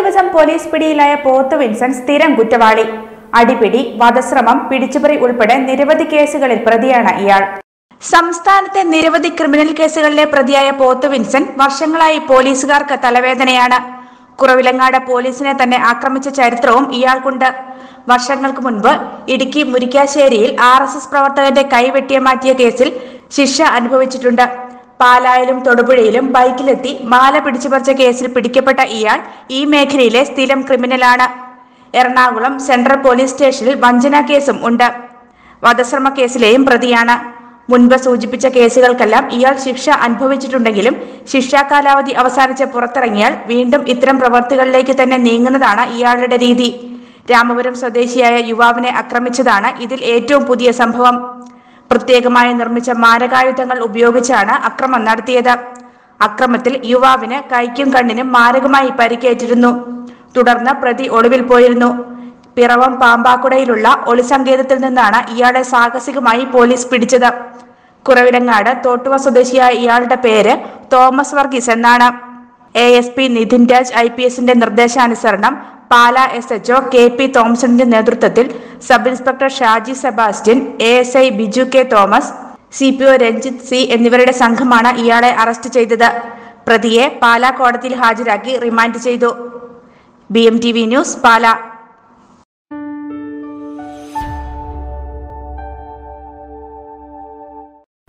ദിവസം പോലീസ് പിടിയിലായ പോത്ത് വിൻസൻ സ്ഥിരം കുറ്റവാളി അടിപിടി വധശ്രമം പിടിച്ചുപറി ഉൾപ്പെടെ നിരവധി കേസുകളിൽ പ്രതിയാണ് ഇയാൾ സംസ്ഥാനത്തെ നിരവധി ക്രിമിനൽ കേസുകളിലെ പ്രതിയായ പോത്ത് വിൻസൻ വർഷങ്ങളായി പോലീസുകാർക്ക് തലവേദനയാണ് കുറവിലങ്ങാട് പോലീസിനെ തന്നെ ആക്രമിച്ച ചരിത്രവും ഇയാൾക്കുണ്ട് വർഷങ്ങൾക്ക് മുൻപ് ഇടുക്കി മുരിക്കാശ്ശേരിയിൽ ആർ എസ് എസ് പ്രവർത്തകന്റെ കൈവെട്ടിയ മാറ്റിയ കേസിൽ ശിക്ഷ അനുഭവിച്ചിട്ടുണ്ട് പാലായിലും തൊടുപുഴയിലും ബൈക്കിലെത്തി മാല പിടിച്ചുപറിച്ച കേസിൽ പിടിക്കപ്പെട്ട ഇയാൾ ഈ മേഖലയിലെ സ്ഥിരം ക്രിമിനലാണ് എറണാകുളം സെൻട്രൽ പോലീസ് സ്റ്റേഷനിൽ വഞ്ചന കേസും ഉണ്ട് വധശ്രമ കേസിലെയും പ്രതിയാണ് മുൻപ് സൂചിപ്പിച്ച കേസുകൾക്കെല്ലാം ഇയാൾ ശിക്ഷ അനുഭവിച്ചിട്ടുണ്ടെങ്കിലും ശിക്ഷാ കാലാവധി അവസാനിച്ച് പുറത്തിറങ്ങിയാൽ വീണ്ടും ഇത്തരം പ്രവർത്തികളിലേക്ക് തന്നെ നീങ്ങുന്നതാണ് ഇയാളുടെ രീതി രാമപുരം സ്വദേശിയായ യുവാവിനെ ആക്രമിച്ചതാണ് ഇതിൽ ഏറ്റവും പുതിയ സംഭവം പ്രത്യേകമായി നിർമ്മിച്ച മാരകായുധങ്ങൾ ഉപയോഗിച്ചാണ് അക്രമം നടത്തിയത് അക്രമത്തിൽ യുവാവിന് കൈക്കും കണ്ണിനും മാരകമായി പരിക്കേറ്റിരുന്നു തുടർന്ന് പ്രതി ഒളിവിൽ പോയിരുന്നു പിറവം പാമ്പാക്കുടയിലുള്ള ഒളിസങ്കേതത്തിൽ നിന്നാണ് ഇയാളെ സാഹസികമായി പോലീസ് പിടിച്ചത് കുറവിലങ്ങാട് തോട്ടുവ സ്വദേശിയായ ഇയാളുടെ പേര് തോമസ് വർഗീസ് എന്നാണ് A S P Nitin Raj I P എസിന്റെ നിർദ്ദേശാനുസരണം Pala S HO K P തോമസിന്റെ നേതൃത്വത്തിൽ sub inspector Shaji Sebastian A S I Biju K Thomas C P O Ranjith C എന്നിവരുടെ സംഘമാണ് ഇയാളെ അറസ്റ്റ് ചെയ്തത് പ്രതിയെ പാലാ കോടതിയിൽ ഹാജരാക്കി റിമാൻഡ് ചെയ്തു B M T V news പാല